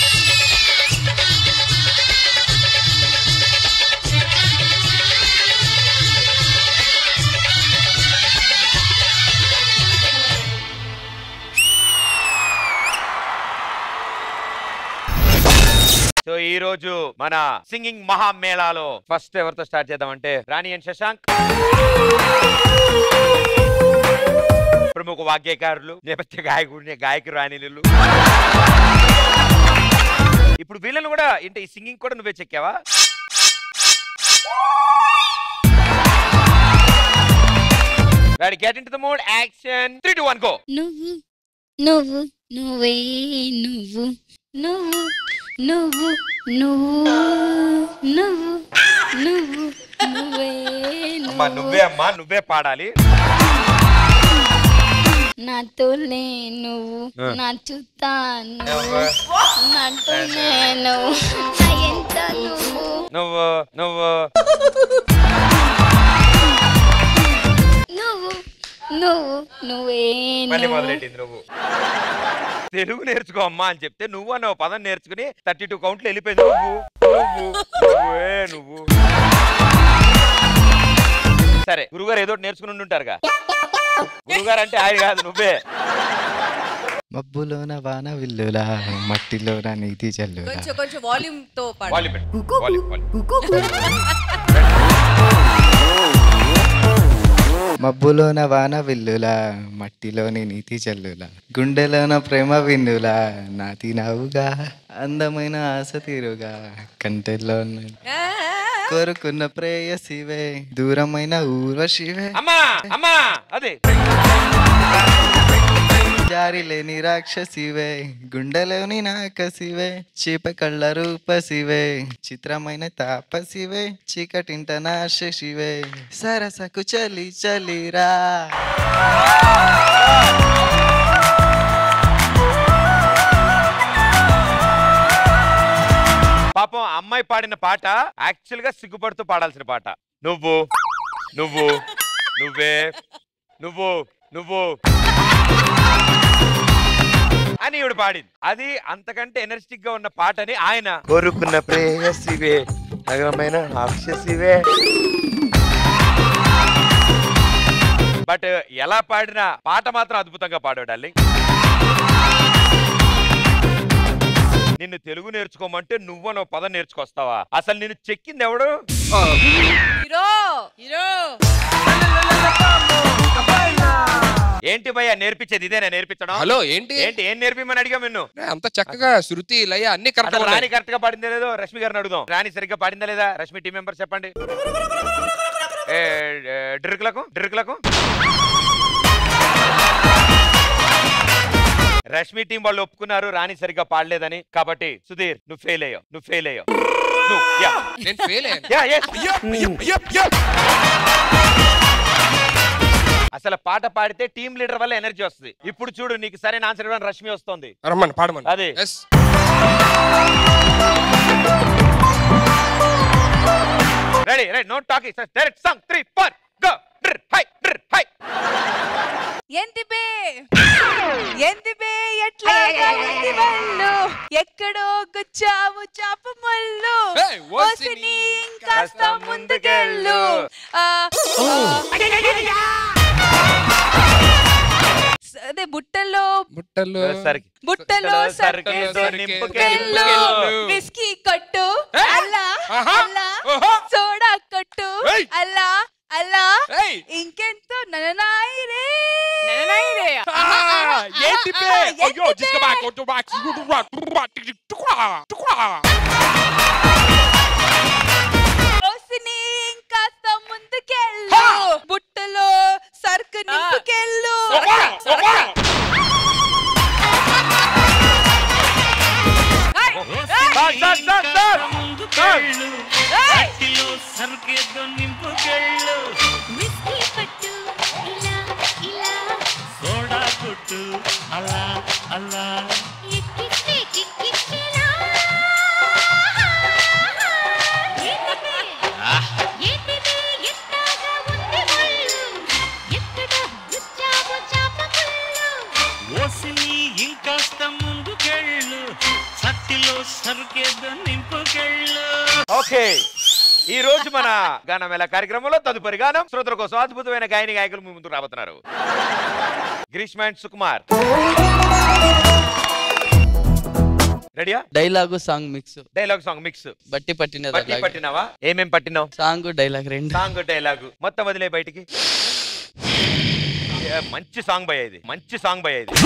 ఈ రోజు మన సింగింగ్ మహామేళాలో ఫస్ట్ ఎవరితో స్టార్ట్ చేద్దామంటే రాణి అండ్ శశాంక్ ప్రముఖ వాగ్గేయకారులు నేపథ్య గాయకుడు గాయకు రాణిలు ఇప్పుడు వీళ్ళని కూడా అంటే ఈ సింగింగ్ కూడా నువ్వే చెక్కావా ready get into the mood action 3 2 1 go నువ్వు నువ్వు నువ్వే నువ్వు నువ్వు నువ్వు నువ్వు నువ్వు నువ్వు నువ్వే అమ్మా నువ్వే అమ్మా నువ్వే పాడాలి నాతోనే నువ్వు ఆ. నా చుత్తా నువ్వు నువ్వు. నాతోనే నువ్వు నా ఎంత నువ్వు నువ్వు నువ్వు నువ్వు నువ్వు నువ్వే మళ్ళీ నువ్వు మొదలెట్టింది నువ్వు తెలుగు నేర్చుకో అమ్మా అని చెప్తే నువ్వు అన్న ఓ పదం నేర్చుకుని థర్టీ టూ కౌంట్లు వెళ్ళిపోయింది నువ్వు నువ్వు నువ్వే నువ్వు సరే గురుగారు ఏదో ఒకటి నేర్చుకుని ఉండుంటారుగా గురుగారు అంటే ఆయన కాదు నువ్వే మబ్బులోన వాన విల్లులా మట్టిలోన నీతి జల్లులా కొంచెం కొంచెం వాల్యూమ్ తో పాడు వాల్యూమ్ పెట్టు. Volume, volume. మబ్బులోన వాన విల్లులా మట్టిలోని నీతి జల్లులా గుండెలోన ప్రేమ విన్నులా నాతి నవ్వుగా అందమైన ఆశ తీరుగా కంటెల్లో కోరుకున్న ప్రేయసివే దూరమైన ఊర్వశివే అమ్మా అమ్మా అదే జారి లేని రాక్షసివే గుండెలోని నాకసివే చీప కళ్ళ రూపసివే చిత్రమైన తాపసివే చీకటింట నాశివే సరసకు చలి చలిరా పాపం ఆ అమ్మాయి పాడిన పాట యాక్చువల్ గా సిగ్గుపడుతూ పాడాల్సిన పాట నువ్వు నువ్వు నువ్వే నువ్వు నువ్వు అని ఇవిడు పాడింది అది అంతకంటే ఎనర్జెటిక్ గా ఉన్న పాటని ఆయన కోరుకున్న ప్రేయసివే నగరమైన రాక్షసివే బట్ ఎలా పాడినా పాట మాత్రం అద్భుతంగా పాడాడు డార్లింగ్ నిన్ను తెలుగు నేర్చుకోమంటే నువ్వు పదం నేర్చుకొస్తావా అసలు నిన్ను చెక్కింది ఎవడు హీరో హీరో ఏంటి భయ్య నేర్పించేది ఇదేనా నేర్పించడం హలో ఏంటి ఏంటి ఏం నేర్పిమని అడిగా నిన్ను అంత చక్కగా శృతి లయ అన్ని అసలు కరెక్ట్ రాణి కరెక్ట్ గా పాడిందా లేదో రష్మి గారిని అడుగుదాం రాణి సరిగ్గా పాడిందా లేదా రష్మి టీం మెంబర్ చెప్పండి ఏ, ఏ, డ్రిరుకులకు డ్రిరుకులకు రష్మి టీం వాళ్ళు ఒప్పుకున్నారు రాణి సరిగ్గా పాడలేదని కాబట్టి సుధీర్ నువ్వు ఫెయిల్ అయ్యావు నువ్వు ఫెయిల్ అయ్యావు నువ్వు యా నేను ఫెయిల్ అయ్యాను యా yes. అసలు పాట పాడితే టీం లీడర్ వల్ల ఎనర్జీ వస్తుంది ఇప్పుడు చూడు నీకు సరైన ఆన్సర్ ఇవ్వడానికి రష్మి వస్తుంది రమ్మని పాడమని అదే yes ready ready no talking direct song three four go డ్ర్ హై డ్ర్ హై ఎంతిపే ఎంతిపే ఎట్లా ఉంది వల్లు ఎక్కడో గుచ్చావు చాప మల్లు Hey, what's in ఓసిని కాస్త ముందుకెళ్ళు ఆ, ఆ. స- అదే బుట్టలో బుట్టలు సరికి బుట్టలో సరికేదో సరికేసి నింపుకెళ్ళు. నింపుకెళ్ళు విస్కీ కొట్టు Hey! అల్లా ఆహా! అల్లా ఓహో! సోడా కొట్టు Hey! అల్లా అల్లా Hey! ఇంకెంతో నననాయి రే ఏంటి బే? అయ్యో, జిస్క బాక్, కొట్టు బాక్, గుడు బాక్, గుడు బాక్, టిక్ టిక్ టుక్వా, టుక్వా. ఓసిని ఇంకాస్త ముందుకెళ్ళు బుట్టలో సరుకు నింపుకెళ్ళు ఒవ్వా, ఒవ్వా. Sir, sir, sir, sir. ముందుకెళ్ళు అట్టిలో సరుకేదో నింపుకెళ్ళు విస్కీ పట్టు ఇలా ఇలా సోడా కొట్టు అలా అలా ఎక్కిస్తే కిక్కిచ్చేలా ఏంటిదే ఏంటిదే ఎట్టాగా ఉంది ఒళ్ళు ఎక్కడ గుచ్చావు చాప ముళ్ళు ఓసిని ఇంకాస్త ముందుకెళ్ళు సట్టిలో సరుకేదో నింపుకెళ్ళు ఓకే ఈ రోజు మన గానమేళ కార్యక్రమంలో తదుపరి గానం శ్రోతల కోసం అద్భుతమైన గాయని గాయకులు మీ ముందు రాబోతున్నారు గ్రీష్మ అండ్ సుకుమార్ రెడీయా dialogue song mix dialogue song mix బట్టి పట్టినది పట్టి అలాగే. పట్టినావా ఏమేం పట్టినావు సాంగ్ డైలాగ్ రెండు సాంగ్ డైలాగ్ మొత్తం వదిలే బయటికి ఏ, మంచి సాంగ్ భయ ఇది మంచి సాంగ్ భయ ఇది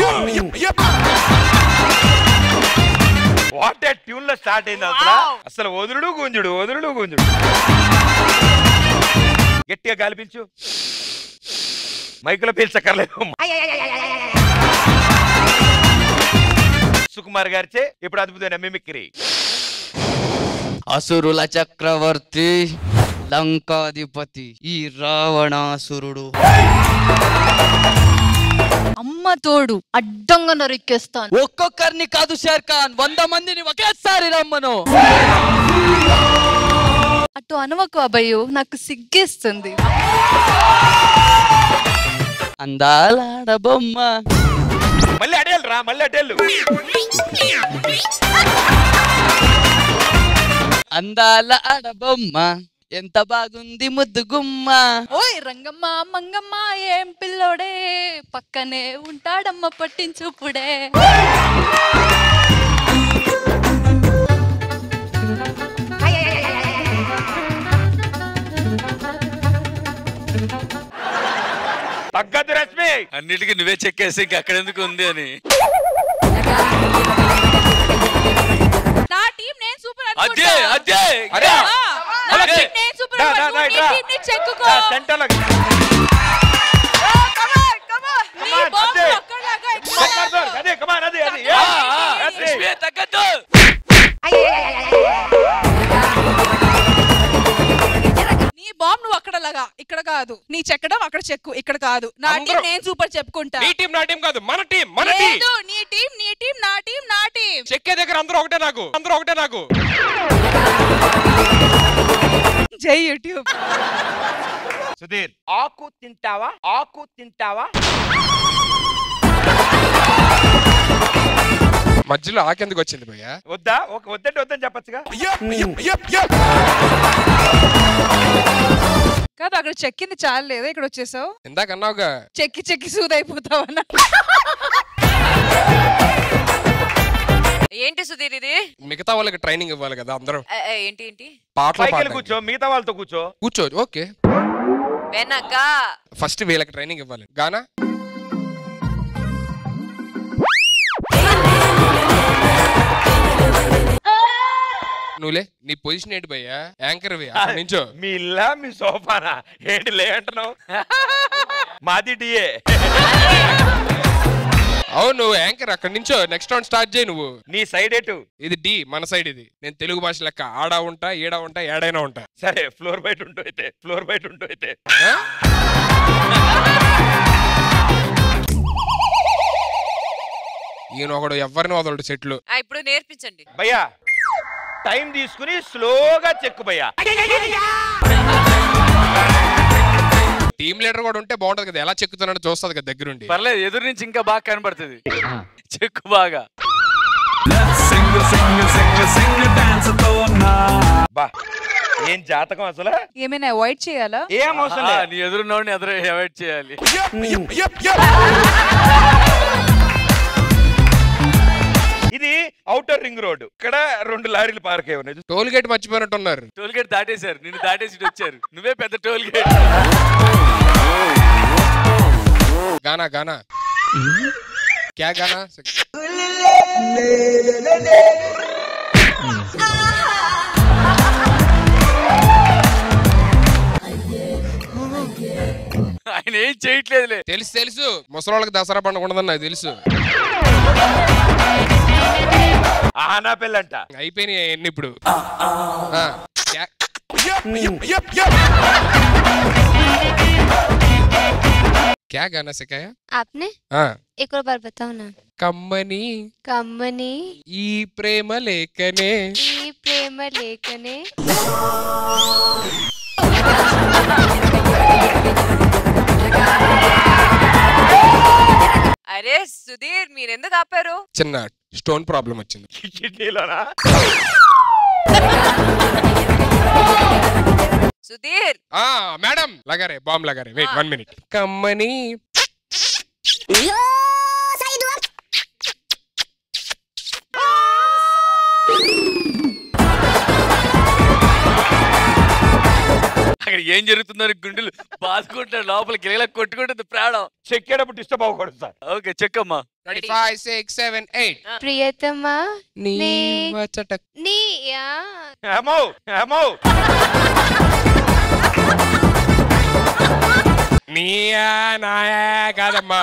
వాట్ ఏ ట్యూన్ లో స్టార్ట్ అయింది అసలు అసలు వదులుడు గుంజుడు వదులుడు గుంజుడు గట్టిగా గాలి పీల్చు మైకులో పీల్చక్కర్లేదు సుకుమార్ గారిచే ఇప్పుడు అద్భుతమైన మిమిక్రీ అసురుల చక్రవర్తి లంకాధిపతి ఈ రావణాసురుడు అమ్మ తోడు అడ్డంగా నరికేస్తాను ఒక్కొక్కరిని కాదు షేర్ ఖాన్ వంద మందిని ఒకేసారి రమ్మను అటు అనవకు అభయు నాకు సిగ్గేస్తుంది అందాలాడ బొమ్మ మళ్ళీ అడేళ్ళు రా మళ్ళీ అడేళ్ళు అందాల ఆడబొమ్మ ఎంత బాగుంది ముద్దు గుమ్మ ఓయ్ రంగమ్మ మంగమ్మ ఏం పిల్లోడే పక్కనే ఉంటాడమ్మ పట్టించుపుడే తగ్గదు రశ్మి అన్నిటికీ నువ్వే చెక్కేసి ఇంక అక్కడ ఎందుకు ఉంది అని నా టీం నేను సూపర్ అదే అదే అరే నా అదే. టీం నేను సూపర్ దా, దా, దా, నీ ఇట్రా. టీం ని చెక్కుకో దా, సెంటర్లో నీ Come on, బాంబు అదే. ఒక్కలాగా ఎక్కువ. సెంటర్ అదే కమాన్ అదే అది ఆ, ఆ, రశ్మి. లక్ష్మి తగ్గద్దు నీ బాంబు నువ్వు అక్కడ లాగా ఇక్కడ కాదు నీ చెక్కడం అక్కడ చెక్కు ఇక్కడ కాదు నా టీం అందరూ- నేను సూపర్ చెప్పుకుంటా నీ టీం నా టీం కాదు మన టీం మన టీం లేదు నీ టీం నీ టీం నా టీం నా టీం చెక్కే దగ్గర అందరూ ఒకటే నాకు అందరూ ఒకటే నాకు జై యూట్యూబ్ సుధీర్ ఆకు తింటావా ఆకు తింటావా మధ్యలో ఆకెందుకు వచ్చింది భయ్యా వద్దా ఒక వద్దంటే వద్దని చెప్పచ్చుగా కాదు అక్కడ చెక్కింది చాలు లేదా ఇక్కడ వచ్చేసావు ఇందాక అన్నావుగా చెక్కి చెక్కి సూదైపోతావన్నా ఏంటి సుధీర్ ఇది మిగతా వాళ్ళకి ట్రైనింగ్ ఇవ్వాలి కదా అందరూ ఆ, ఆ, ఏంటి ఏంటి పాటలు పైకి వెళ్ళి పాడడానికి. కూర్చో మిగతా వాళ్ళతో కూర్చో కూర్చో ఓకే వెనక ఫస్ట్ వీళ్ళకి ట్రైనింగ్ ఇవ్వాలి గానా నువ్వులే నీ పొజిషన్ ఏంటి భయ్యా యాంకర్ అక్కడ నించో మీ ఇల్లా మీ సోఫానా ఏంటి లే అంటున్నావు మాది డిఏ అవును నువ్వు యాంకర్ అక్కడ నించో నెక్స్ట్ రౌండ్ స్టార్ట్ చేయి నువ్వు నీ సైడ్ ఎటు ఇది డి మన సైడ్ ఇది నేను తెలుగు భాష లెక్క ఆడా ఉంటా ఈడా ఉంటా ఏడైనా ఉంటా సరే ఫ్లోర్ బయట ఉంటూ అయితే ఫ్లోర్ బయట ఉంటూ అయితే ఆ? ఈయన ఒకడు ఎవరిని వదలడు సెట్లు ఆ, ఇప్పుడు నేర్పించండి భయ్యా టైం తీసుకుని స్లోగా చెక్కు భయ్యా టీమ్ లీడర్ కూడా ఉంటే బాగుంటది కదా ఎలా చెక్కుతున్నాడో చూస్తుంది కదా దగ్గరుండి పర్లేదు ఎదురు నుంచి ఇంకా బాగా కనబడుతుంది చెక్కు బాగా బా ఏం జాతకం అసలు ఏమైనా అవాయిడ్ చేయాలా ఏం అవసరం ఆ, లేదు నీ ఎదురున్నోడిని ఎదురు అవాయిడ్ చేయాలి ఇది అవుటర్ రింగ్ రోడ్ ఇక్కడ రెండు లారీలు పార్క్ అయి ఉన్నాయి టోల్ గేట్ మర్చిపోయినట్టున్నారు టోల్ గేట్ దాటేశారు నిన్ను దాటేసి ఇటు వచ్చారు నువ్వే పెద్ద టోల్ గేట్ గానా గానా క్యా గానా ఆయన ఏం చేయట్లేదులే తెలుసు తెలుసు ముసలోళ్ళకి దసరా పండుగ ఉండదని నాకు తెలుసు ఆనా పెళ్ళంట అయిపోయినాయి అవన్నీ ఇప్పుడు ఆ, క్యా- క్యా గానా సికాయ आपने ఆ, एक और बार बताओ ना కమ్మని కమ్మని ఈ ప్రేమ లేకనే ఈ ప్రేమ లేఖనే అరే సుధీర్ మీరెందుకు ఆపారు చిన్న స్టోన్ ప్రాబ్లం వచ్చింది కిడ్నీలోనా సుధీర్ ఆ మేడం లగారే బాంబ్ లగారే వెయిట్ వన్ మినిట్ కమ్మని అక్కడ ఏం జరుగుతుందని గుండెలు బాదుకుంటాడు లోపల గిలగల కొట్టుకుంటుంది ప్రాణం చెక్కేటప్పుడు డిస్టర్బ్ అవ్వకూడదు సార్ ఓకే చెక్కమ్మా ఫైవ్ సిక్స్ సెవెన్ ఎయిట్ ప్రియతమా నీ నీ వచ్చట నీ యా ఏమో ఏమో నీయా నాయా కాదమ్మా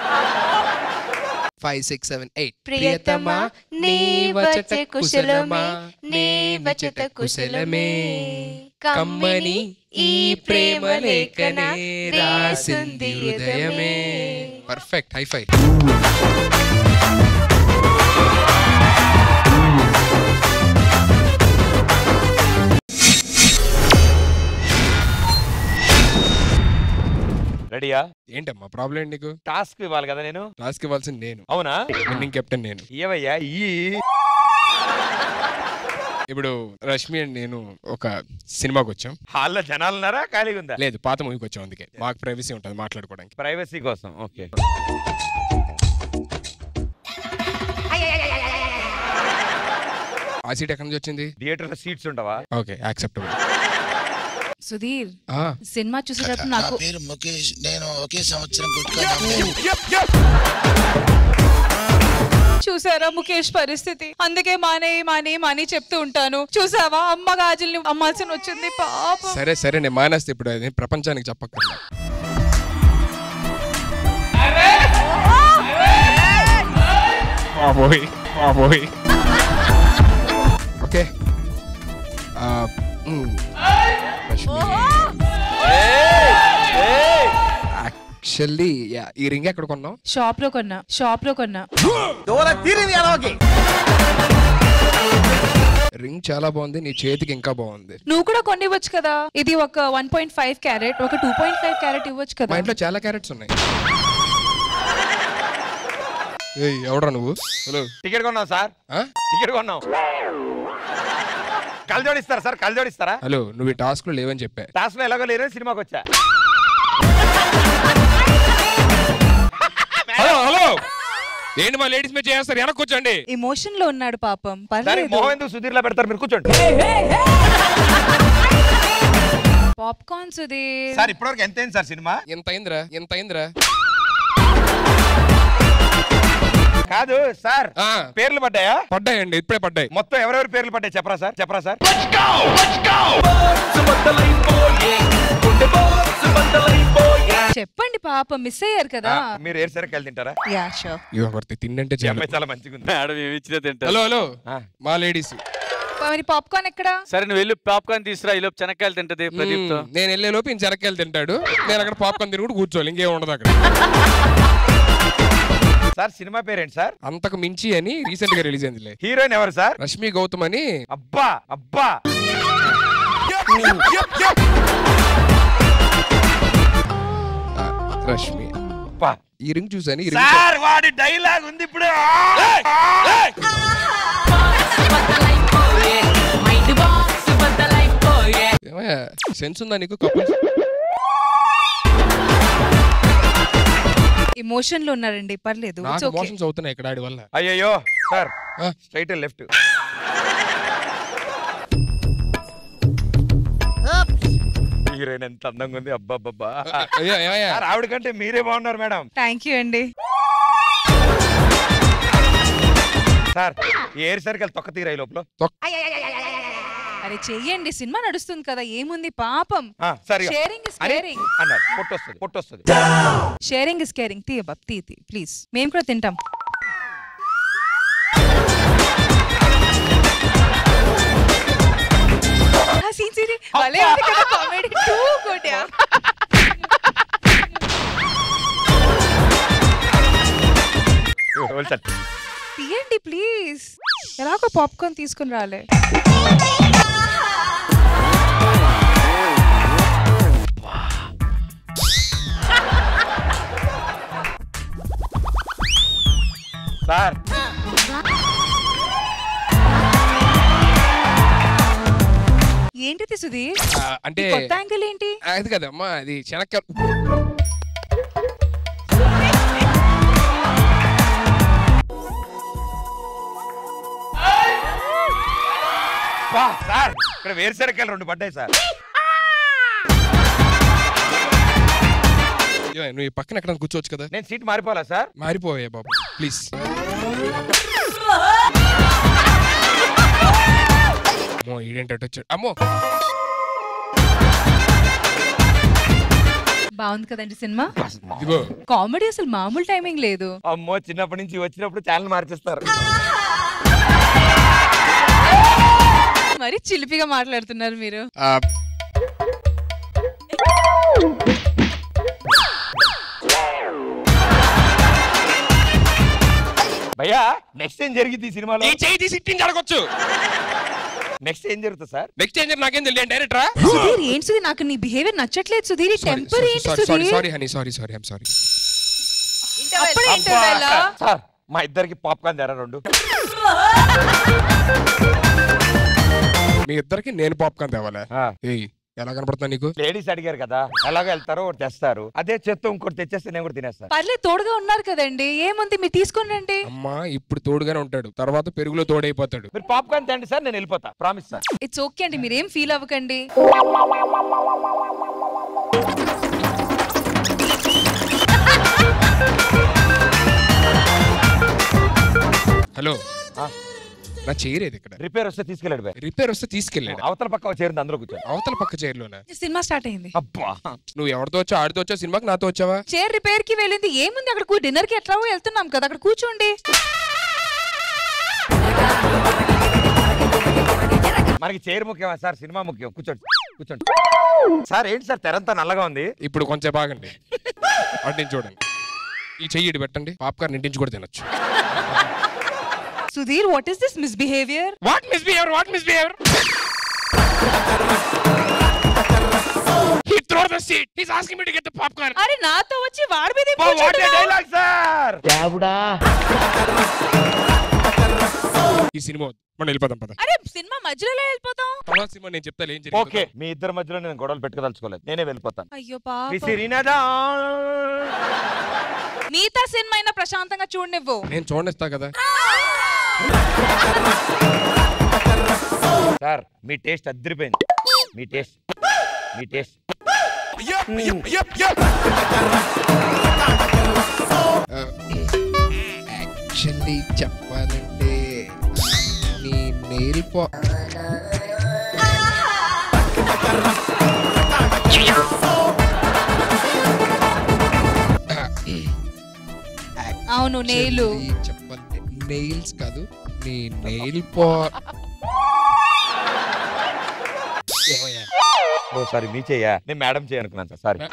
ఫైవ్ సిక్స్ సెవెన్ ఎయిట్ ప్రియతమా నీ వచ్చట కుశలమే నీ వచ్చట కుశలమే కమ్మని ఈ ప్రేమ లేఖన రాసింది హృదయమే పర్ఫెక్ట్ హై ఫై రెడీయా ఏంటమ్మా ప్రాబ్లం ఏంటి నీకు టాస్క్ ఇవ్వాలి కదా నేను టాస్క్ ఇవ్వాల్సింది నేను అవునా విన్నింగ్ కెప్టెన్ నేను ఏవయ్యా ఈ ఇప్పుడు రష్మి అండ్ నేను ఒక సినిమాకి వచ్చాం హాల్లో జనాలు ఉన్నారా ఖాళీగా ఉందా లేదు పాత మూవీకి వచ్చాం అందుకే మాకు ప్రైవసీ ఉంటుంది మాట్లాడుకోవడానికి ప్రైవసీ కోసం ఓకే ఆ సీట్ ఎక్కడి నుంచి వచ్చింది థియేటర్ లో సీట్స్ ఉండవా ఓకే యాక్సెప్టబుల్ సుధీర్ సినిమా చూసేటప్పుడు నాకు పేరు ముఖేష్ నేను ఒకే సంవత్సరం గుట్కా చూసారా ముఖేష్ పరిస్థితి అందుకే మానే మానే మాని చెప్తూ ఉంటాను చూసావా అమ్మ గాజుల్ని అమ్మాల్సిన వచ్చింది పాపం సరే సరే నేను మానేస్తే ఇప్పుడు అది ప్రపంచానికి చెప్పక్కర్లేదు బాబోయ్ బాబోయ్ ఓకే ఆ, మ్, రష్మి యాక్చువల్లీ ఈ రింగ్ ఎక్కడ కొన్నావు షాప్ లో కొన్నా షాప్ లో కొన్నా రింగ్ చాలా బాగుంది నీ చేతికి ఇంకా బాగుంది నువ్వు కూడా కొనివ్వచ్చు కదా ఇది ఒక వన్ పాయింట్ ఫైవ్ క్యారెట్ ఒక టూ పాయింట్ ఫైవ్ క్యారెట్ ఇవ్వచ్చు మా కదా ఇంట్లో చాలా క్యారెట్స్ ఉన్నాయి ఏయ్ ఎవడ్రా నువ్వు హలో టికెట్ కొన్నాం సార్ ఆ? టికెట్ కొన్నాం కలజోడిస్తారా సార్ కలజోడిస్తారా హలో నువ్వు ఈ టాస్క్ లో లేవని చెప్పా టాస్క్ లో ఎలాగో లేరు సినిమాకి వచ్చా హలో హలో ఏంటి మా లేడీస్ మీద చేస్తారు వెనక్కి కూర్చోండి ఎమోషన్ లో ఉన్నాడు పాపం దానికి పర్లేదు మొహం ఎందుకు సుధీర్ లా పెడతారు మీరు కూర్చోండి పాప్కార్న్ సుధీర్ సార్ ఇప్పటివరకు ఎంత అయింది సార్ సినిమా ఎంత అయిందిరా ఎంత అయిందిరా కాదు సార్ ఆ, పేర్లు పడ్డాయా పడ్డాయండి ఇప్పుడే పడ్డాయి మొత్తం ఎవరెవరి పేర్లు పడ్డాయి చెప్పరా సార్ చెప్పరా సార్ చెప్పండి పాపం మిస్ అయ్యారు కదా ఆ, మీరు ఏరు సరే తింటారా యా షూర్ ఇవ్వ ఒకటి తిండంటే ఈ చాలు అమ్మాయి చాలా మంచిగా ఉంది మేడం ఏమి ఇచ్చినా తింటా హలో హలో ఆ. మా లేడీస్ మరి పాప్కార్న్ ఎక్కడ సరే నువ్వు వెళ్ళి పాప్కార్న్ తీసురా ఈ లోపు చెనక్కాయలు తింటది ప్రదీప్ తో నేను వెళ్ళే లోపు ఇంక చెరక్కాయలు తింటాడు నేను అక్కడ పాప్కార్న్ తిని కూడా కూర్చోవాలి ఇంకేం ఉండదు అక్కడ సార్ సినిమా పేరేంటి సార్ అంతకు మించి అని రీసెంట్ గా రిలీజ్ అయిందిలే హీరోయిన్ ఎవరు సార్ రష్మి గౌతమ్ అని అబ్బా అబ్బా ఆ, రష్మి అబ్బా. ఈ రింగ్ చూసాను ఈ రింగ్ సార్ వాడి డైలాగ్ ఉంది ఇప్పుడు సెన్స్ ఉందా నీకు కపుల్స్ ఎమోషన్ లో ఉన్నారండి పర్లేదు నాకు It's okay. ఎమోషన్స్ అవుతున్నాయి ఇక్కడ ఆడి వల్ల అయ్యయ్యో సార్ ఆ. స్ట్రైట్ లెఫ్ట్ హీరోయిన్ ఎంత అందంగా ఉంది అబ్బాబ్బా అయ్యో, ఏమయ్యా? సార్ ఆవిడ కంటే మీరే బాగున్నారు మేడం థ్యాంక్ యూ అండి సార్ ఈ ఎయిర్ సర్కిల్ తొక్క తీరాయి లోపల అరే చెయ్యండి సినిమా నడుస్తుంది కదా ఏముంది పాపం ఆ, సరే ఇక. షేరింగ్ ఇస్ అని కేరింగ్ అన్నారు పొట్టొస్తుంది పొట్టొస్తుంది షేరింగ్ ఇస్ కేరింగ్ తీ బాబ్ తీ తీ ప్లీజ్ మేము కూడా తింటాం ఆ scene, scene, భలే ఉంది కదా comedy too good ya sir తీయండి ప్లీజ్ ఎలాగో పాప్కార్న్ తీసుకుని రాలే సార్ ఏంటిది సుధీర్ ఆ, అంటే ఈ కొత్త యాంగిల్ ఏంటి అది కదమ్మా అది చెనక్కాయ అబ్బా సార్ ఇక్కడ వేరుశనక్కాయలు రెండు పడ్డాయి సార్ ఏ, నువ్వు ఈ పక్కన ఎక్కడ కూర్చోవచ్చు కదా నేను సీట్ మారిపోవాలా సార్ మారిపోయా బాబు ప్లీజ్ అమ్మో ఈడేంటో వచ్చాడు అమ్మో బాగుంది కదండి సినిమా ఇదిగో కామెడీ అసలు మామూలు టైమింగ్ లేదు అమ్మో చిన్నప్పటి నుంచి వచ్చినప్పుడు ఛానల్ మార్చేస్తారు మరి చిలిపిగా మాట్లాడుతున్నారు మీరు ఆ, భయ్యా నెక్స్ట్ ఏం జరిగింది ఈ సినిమాలో ఈ చేయి తీసి ఇట్టించి అడగొచ్చు నెక్స్ట్ ఏం జరుగుతుంది సార్ నెక్స్ట్ ఏం నాకేం తెలియదు డైరెక్టరా సుధీర్ ఏంటి సుధీర్ నాకు నీ బిహేవియర్ నచ్చట్లేదు సుధీర్ ఈ టెంపర్ ఏంటి sorry sorry Sudheer sorry honey sorry sorry I'm sorry అప్పుడే అబ్బా, ఇంటర్వెల్ సార్ మా ఇద్దరికి పాప్కార్న్ ధర రెండు మీ ఇద్దరికి నేను పాప్కార్న్ తేవాలా ఏయ్ ఎలా కనపడుతున్నా నీకు లేడీస్ అడిగారు కదా ఎలాగో వెళ్తారో ఒకటి తెస్తారు అదే చేత్తో ఇంకోటి తెచ్చేస్తే నేను కూడా తినేస్తాను పర్లేదు తోడుగా ఉన్నారు కదండి ఏముంది మీరు తీసుకుని రండి అమ్మా ఇప్పుడు తోడుగానే ఉంటాడు తర్వాత పెరుగులో తోడైపోతాడు మీరు పాప్కార్న్ తేండి సార్ నేను వెళ్ళిపోతా ప్రామిస్ సార్ ఇట్స్ ఓకే అండి మీరేం ఫీల్ అవ్వకండి హలో నా చేయలేదు ఇక్కడ రిపేర్ వస్తే తీసుకెళ్ళాడు బాయ్ రిపేర్ వస్తే తీసుకెళ్ళాడు అవతల పక్క చేరింది అందులో కూర్చో అవతల పక్క చైర్లోనే సినిమా స్టార్ట్ అయింది అబ్బా నువ్వు ఎవరితో వచ్చావు ఆడితో వచ్చావు సినిమాకి నాతో వచ్చావా చైర్ రిపేర్ కి వెళ్ళింది ఏముంది అక్కడ డిన్నర్ కి ఎట్లా వెళ్తున్నాం కదా అక్కడ కూర్చోండి మనకి చైర్ ముఖ్యమా సార్ సినిమా ముఖ్యం కూర్చోండి కూర్చోండి సార్ ఏంటి సార్ తెరంతా నల్లగా ఉంది ఇప్పుడు కొంచెం బాగండి అటు నుంచి చూడండి ఈ చెయ్యి ఇటు పెట్టండి పాప్కార్న్ ఇంటించి కూడా తినొచ్చు Sudheer what is this misbehaviour what misbehaviour what misbehaviour He throw the seat. He's asking me to get the popcorn. అరే నాతో వచ్చి వాడి మీద వాట్ డైలాగ్ సార్ ఈ సినిమా వద్దు. మనం వెళ్ళిపోదాం పద అరే సినిమా మధ్యలో ఎలా వెళ్ళిపోతాం తర్వాత సినిమా నేను చెప్తా ఏం ఓకే మీ ఇద్దరి మధ్యలో నేను గొడవలు పెట్టుకోదలుచుకోలేదు నేనే వెళ్ళిపోతాను అయ్యో పాప విసిరినదా మిగతా సినిమా అయినా ప్రశాంతంగా చూడనివ్వు నేను చూడనిస్తా కదా సార్ మీ టేస్ట్ అద్దరిపోయింది మీ టేస్ట్ మీ టేస్ట్ యాక్చువల్లీ చెప్పాలంటే నీ నెయిల్ పా అవును నేలు Actually చెప్పాలంటే నెయిల్స్ కాదు నీ నెయిల్ పా ఓ సారీ మీ చెయ్యా నేను మేడం చేయనుకున్నాను సార్ సారీ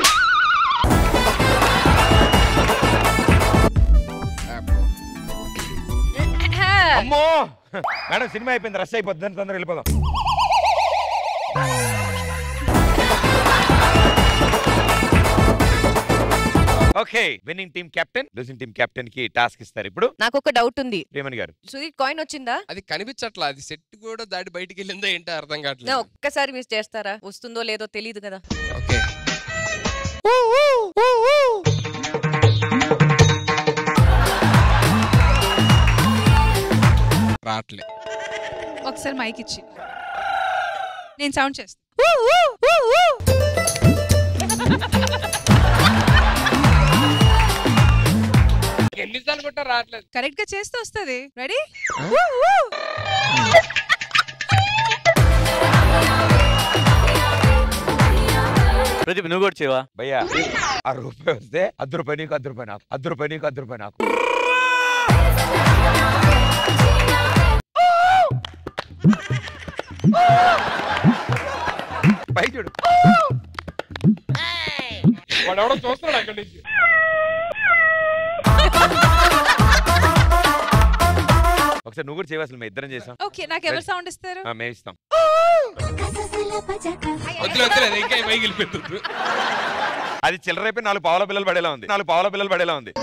అమ్మో మేడం సినిమా అయిపోయింది రష్ అయిపోతుంది దాని తొందరగా వెళ్ళిపోదాం okay winning team captain losing team captain కి టాస్క్ ఇస్తారు ఇప్పుడు నాకు ఒక డౌట్ ఉంది ప్రేమణి గారు సుధీర్ కాయిన్ వచ్చిందా అది కనిపించట్లా అది సెట్ కూడా దాటి బయటికి వెళ్ళిందో ఏంటో అర్థం నా కావట్లేదు ఒక్కసారి మిస్ చేస్తారా వస్తుందో లేదో తెలియదు కదా ఓకే రావట్లే ఒకసారి మైక్ ఇచ్చి నేను సౌండ్ చేస్తాను ఎన్నిసార్లు కొట్టా రావట్లేదు కరెక్ట్ గా చేస్తే వస్తుంది రెడీ ప్రదీప్ నువ్వు కూడా చేయవా భయ్యా ఆ రూపాయి వస్తే అర్ధ రూపాయి నీకు అర్ధ రూపాయి నాకు అర్ధ రూపాయి నీకు అర్ధ రూపాయి నాకు పై చూడు వాడు ఎవడో చూస్తున్నాడు అక్కడి నుంచి ఒకసారి నువ్వు కూడా చేయవలసిన మేము ఇద్దరం చేసాం ఓకే నాకు ఎవరు సౌండ్ ఇస్తారు ఆ, మేము ఇస్తాం వద్దులే వద్దులే ఇంకా పైకి వెళ్ళిపోతుంది అది చిల్లర అయిపోయి నాలుగు పావుల పిల్లలు పడేలా ఉంది నాలుగు పావుల పిల్లలు పడేలా ఉంది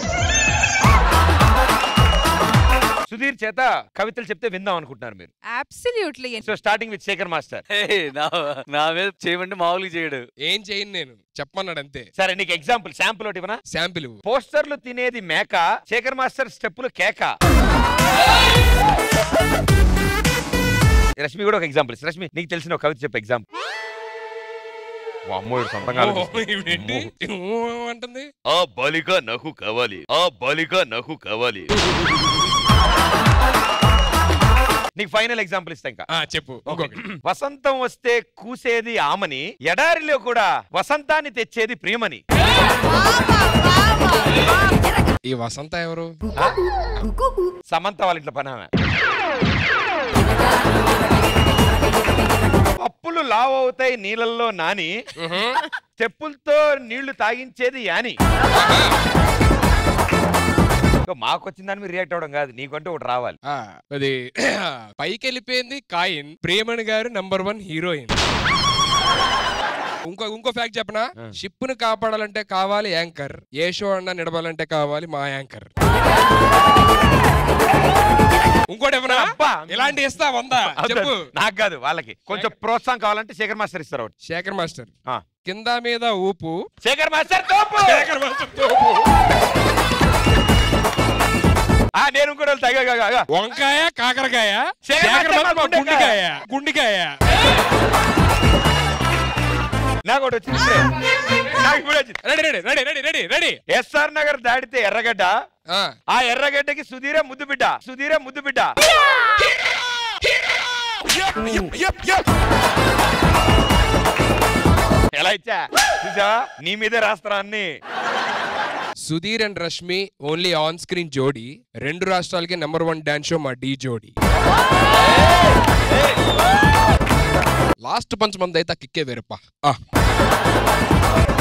సుధీర్ చేత కవితలు చెప్తే విందాం అనుకుంటున్నారు మీరు absolutely so starting with Shekhar master hey, నా నా మీద చేయమంటే మామూలుగా చేయడు ఏం చేయను నేను చెప్పమన్నాడు అంతే సరే నీకు ఎగ్జాంపుల్ శాంపుల్ ఒకటి ఇవ్వనా శాంపిల్ పోస్టర్లు తినేది మేక శేఖర్ మాస్టర్ స్టెప్పులు కేక రష్మి కూడా ఒక ఎగ్జాంపుల్ రష్మి నీకు తెలిసిన ఒక కవిత చెప్పు ఎగ్జాంపుల్ అమ్మో ఈవిడ సొంతంగా ఆలోచిస్తుంది. అంటుంది ఆ బాలిక నాకు కావాలి ఆ బాలిక నాకు కావాలి నీకు ఫైనల్ ఎగ్జాంపుల్ ఇస్తా ఇంకా చెప్పు వసంతం వస్తే కూసేది ఆమని ఎడారిలో కూడా వసంతాన్ని తెచ్చేది ప్రియమని ఈ వసంత ఎవరు సమంత వాళ్ళ ఇంట్లో పని ఆమె. పప్పులు లావ్ అవుతాయి నీళ్ళల్లో నాని చెప్పులతో నీళ్లు తాగించేది యాని ఇంకా మాకు వచ్చిన దాని మీద రియాక్ట్ అవ్వడం కాదు నీకంటూ ఒకటి రావాలి ఆ, అది పైకి వెళ్ళిపోయింది కాయిన్ ప్రేమణి గారు నంబర్ వన్ హీరోయిన్ ఇంకో ఇంకో ఫ్యాక్ట్ చెప్పనా షిప్ ను కాపాడాలంటే కావాలి యాంకర్ ఏ షో అన్నా నడవాలంటే కావాలి మా యాంకర్ ఇంకోటి ఏమన్నా ఇలాంటి ఇస్తా వందా చెప్పు నాకు కాదు వాళ్ళకి కొంచెం ప్రోత్సాహం కావాలంటే శేఖర్ మాస్టర్ ఇస్తారు ఒకటి శేఖర్ మాస్టర్ ఆ. కింద మీద ఊపు శేఖర్ మాస్టర్ తోపు శేఖర్ మాస్టర్ తోపు. ఆ నేను కూడా తగ్గ వంకాయ కాకరకాయ శేఖర్ శేఖర్ మాస్టర్ మాస్టర్ మా మా గుండెకాయ. గుండికాయ గుండికాయ నాకు ఒకటి వచ్చింది ఇప్పుడే. నాకు ఇప్పుడు వచ్చింది ready ready ready ready ready ready SR Nagar దాటితే ఎర్రగడ్డ ఆ ఎర్రగడ్డకి సుధీరే ముద్దు బిడ్డ సుధీరే ముద్దు బిడ్డ ఎలా ఇచ్చా చూసా నీ మీదే రాస్తారా అన్ని Sudheer and Rashmi only on screen జోడీ రెండు రాష్ట్రాలకి నెంబర్ వన్ డాన్స్ షో మా డి జోడీ లాస్ట్ పంచ్ మంది అయితే ఆ కిక్కే వేరప్ప